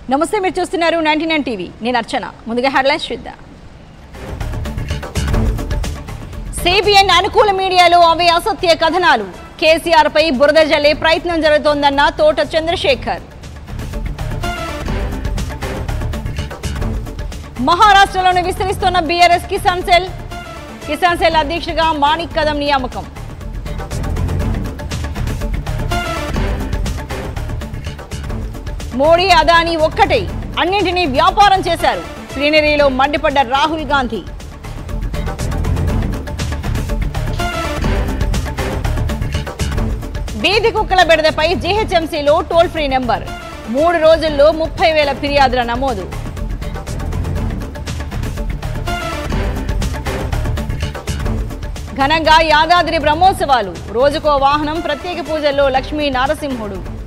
నమస్తే మీరు చూస్తున్నారు నైన్టీ నైన్ టీవీ నేను అర్చన ముందుగా హెడ్లైన్స్ చూద్దాం సిబిఎన్ అనుకూల మీడియాలో అవి అసత్య కథనాలు కేసీఆర్ పై బురద జల్లే ప్రయత్నం జరుగుతోందన్న తోట చంద్రశేఖర్ మహారాష్ట్రలోని విస్తరిస్తున్న BRS Kisan cell Kisan cell అధ్యక్షుడిగా మాణిక్ కదం నియామకం మోడీ అదానీ ఒక్కటే అన్నింటినీ వ్యాపారం చేశారు ప్లీనరీలో మండిపడ్డ రాహుల్ గాంధీ వీధి కుక్కల బెడదపై జీహెచ్ఎంసీలో టోల్ ఫ్రీ నెంబర్ మూడు రోజుల్లో ముప్పై వేల ఫిర్యాదుల నమోదు ఘనంగా యాదాద్రి బ్రహ్మోత్సవాలు రోజుకో వాహనం ప్రత్యేక పూజల్లో లక్ష్మీ నారసింహుడు